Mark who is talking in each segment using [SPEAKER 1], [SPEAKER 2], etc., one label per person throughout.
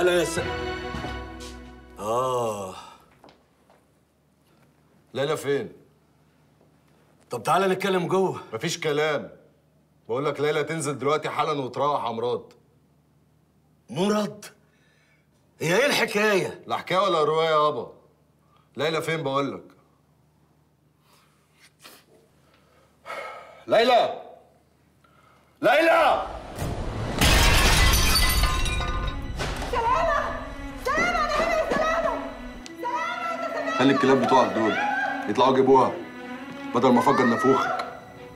[SPEAKER 1] تعالى يا س... اه
[SPEAKER 2] ليلى فين؟
[SPEAKER 1] طب تعالى نتكلم جوه
[SPEAKER 2] مفيش كلام بقول لك ليلى تنزل دلوقتي حالا وتروح امراض
[SPEAKER 1] مراد هي ايه الحكايه
[SPEAKER 2] لا حكايه ولا روايه يابا ليلى فين بقول لك ليلى ليلى خلي الكلاب بتوعك دول يطلعوا يجيبوها بدل ما افجر نافوخك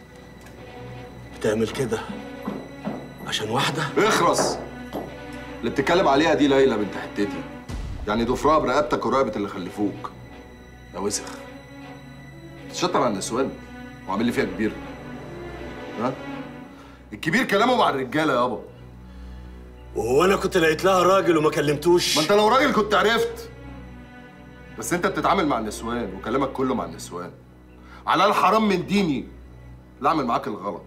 [SPEAKER 1] بتعمل كده عشان واحده
[SPEAKER 2] اخرس اللي بتتكلم عليها دي ليلى بنت حتتي يعني ضفرها برقبتك ورقبه اللي خلفوك يا وسخ تشطر على النسوان وعامل لي فيها كبير ها الكبير كلامه مع الرجاله يابا
[SPEAKER 1] وهو انا كنت لقيت لها راجل وما كلمتوش
[SPEAKER 2] ما انت لو راجل كنت عرفت بس انت بتتعامل مع النسوان وكلامك كله مع النسوان على الحرام من ديني لا اعمل معاك الغلط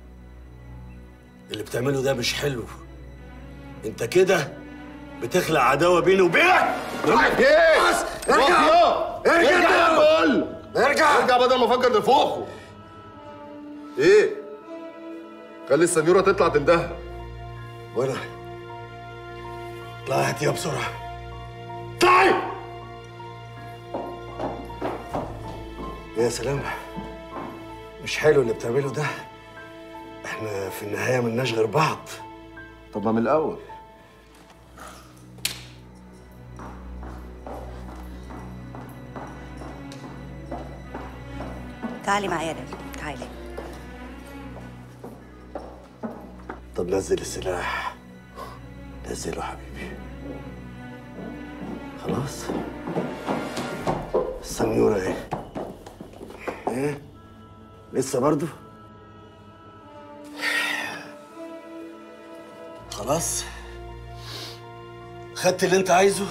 [SPEAKER 1] اللي بتعمله ده مش حلو انت كده بتخلق عداوه بيني وبينك
[SPEAKER 2] ايه
[SPEAKER 1] بس ارجع
[SPEAKER 2] ارجع
[SPEAKER 1] ارجع
[SPEAKER 2] يا بقول
[SPEAKER 1] ارجع
[SPEAKER 2] ارجع بدل ما افكر نفوخه ايه خلي السنيوره تطلع تندهها
[SPEAKER 1] وانا اطلع هات يا بسرعه طيب يا سلام مش حلو اللي بتعمله ده احنا في النهايه ملناش غير بعض
[SPEAKER 2] طب ما من الاول
[SPEAKER 3] تعالي معايا يا ليلى تعالي
[SPEAKER 1] طب نزل السلاح نزله حبيبي خلاص السنيورة ايه ايه لسه برضو خلاص خدت اللي انت عايزه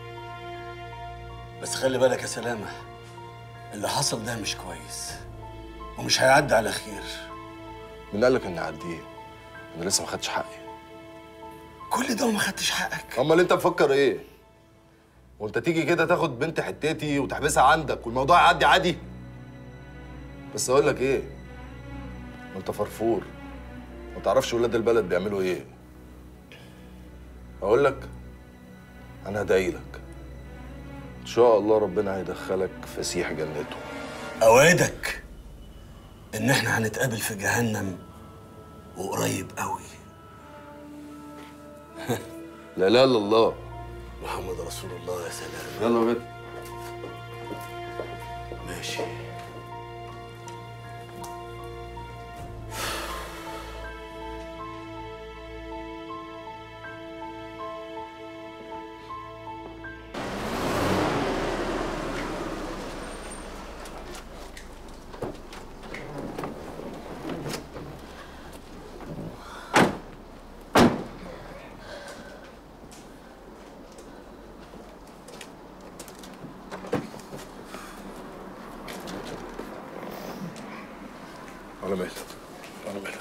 [SPEAKER 1] بس خلي بالك يا سلامة اللي حصل ده مش كويس ومش هيعدي على خير
[SPEAKER 2] مين قال لك اني اعديه انا لسه ما خدتش حقي
[SPEAKER 1] كل ده وما خدتش حقك
[SPEAKER 2] امال انت مفكر ايه وانت تيجي كده تاخد بنت حتتي وتحبسها عندك والموضوع يعدي عادي بس اقول لك ايه انت فرفور ما تعرفش ولاد البلد بيعملوا ايه اقول لك انا هدعي لك ان شاء الله ربنا هيدخلك فسيح جنته
[SPEAKER 1] اوعدك ان احنا هنتقابل في جهنم وقريب قوي
[SPEAKER 2] لا اله الا الله
[SPEAKER 1] محمد رسول الله يا سلام
[SPEAKER 2] يلا بيت
[SPEAKER 1] ماشي
[SPEAKER 2] على مهلك على مهلك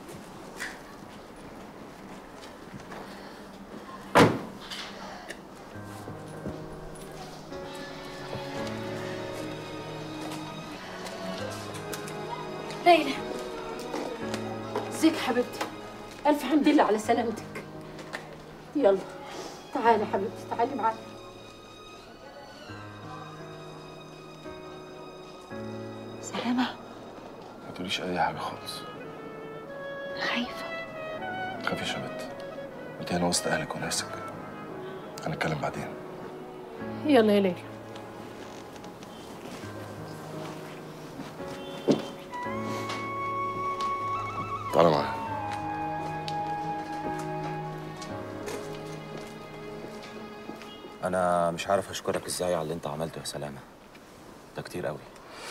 [SPEAKER 4] ليلى ازيك يا حبيبتي الف حمد لله على سلامتك يلا تعالي يا حبيبتي تعالي معايا
[SPEAKER 3] سلامة
[SPEAKER 2] ما تقوليش اي حاجه خالص
[SPEAKER 3] خايفة
[SPEAKER 2] ما تخافيش يا بت انت هنا وسط اهلك وناسك هنتكلم بعدين
[SPEAKER 4] يلا يا ليلى
[SPEAKER 2] تعالى معايا
[SPEAKER 5] انا مش عارف اشكرك ازاي على اللي انت عملته يا سلامه ده كتير قوي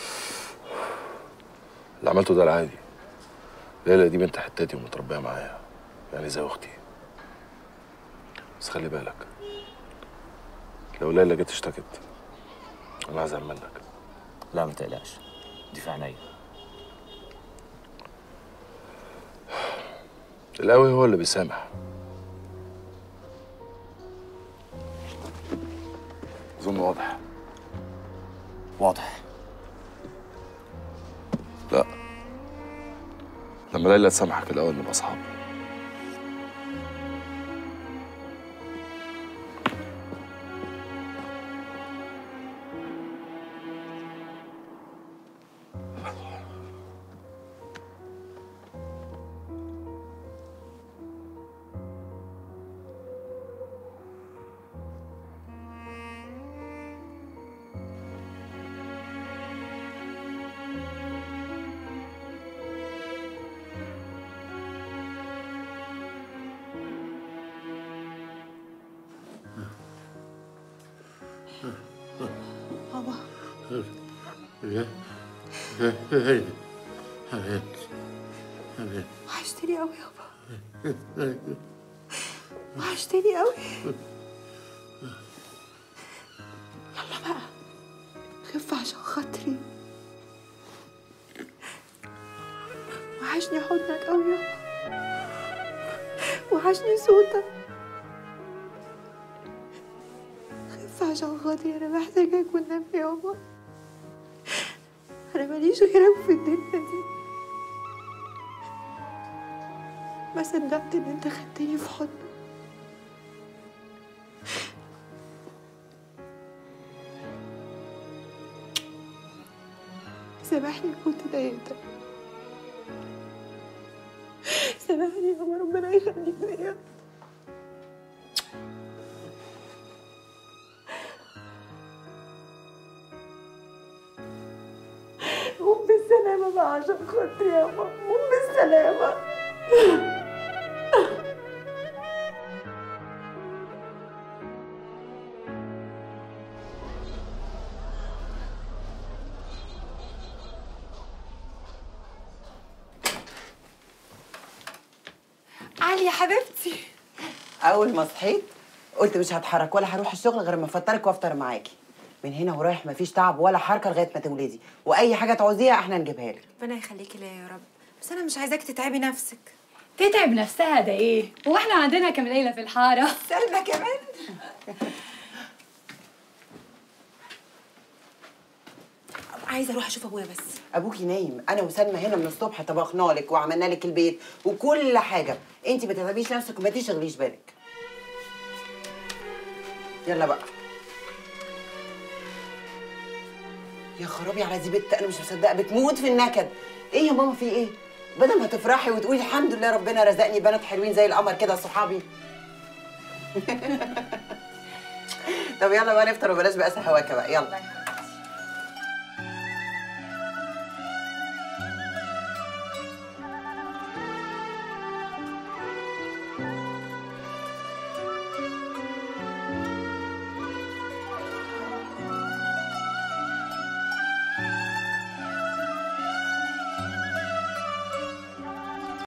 [SPEAKER 2] اللي عملته ده العادي ليلى دي بنت حتتي ومتربيه معايا يعني زي اختي بس خلي بالك لو ليلى جت اشتكت انا هزعل منك
[SPEAKER 5] لا ما تقلقش دي في عينيا
[SPEAKER 2] القوي هو اللي بيسامح واضح
[SPEAKER 5] واضح
[SPEAKER 2] لا لما ليلى تسامحك الاول نبقى اصحاب
[SPEAKER 3] وحشتني قوي يابا وحشتني قوي يلا بقى خف عشان خاطري وحشني حضنك قوي يابا وحشني صوتك خف عشان خاطري انا محتاجاك والنبي يابا انا ماليش غيرك في الدنيا دي ما صدقت ان انت خدتني في حضنك سامحني كنت ضايقتك سامحني يا ماما ربنا يخليك ليا قوم بالسلامة بقى عشان خاطري يا ماما قوم بالسلامة علي يا حبيبتي
[SPEAKER 6] اول ما صحيت قلت مش هتحرك ولا هروح الشغل غير ما افطرك وافطر معاكي من هنا ورايح مفيش تعب ولا حركه لغايه ما تولدي واي حاجه تعوزيها احنا نجيبها لك
[SPEAKER 3] ربنا يخليكي ليا يا رب بس انا مش عايزاك تتعبي نفسك
[SPEAKER 7] تتعب نفسها ده ايه؟ هو احنا عندنا كام ليله في الحاره؟
[SPEAKER 3] سلمى كمان عايزه اروح اشوف ابويا بس
[SPEAKER 6] ابوكي نايم انا وسلمى هنا من الصبح طبخنا لك وعملنا لك البيت وكل حاجه انت ما تتعبيش نفسك وما تشغليش بالك يلا بقى يا خرابي على دي بنت انا مش مصدقه بتموت في النكد ايه يا ماما في ايه بدل ما تفرحي وتقولي الحمد لله ربنا رزقني بنات حلوين زي القمر كده صحابي طب يلا بقى نفطر وبلاش بقى سهواكه بقى يلا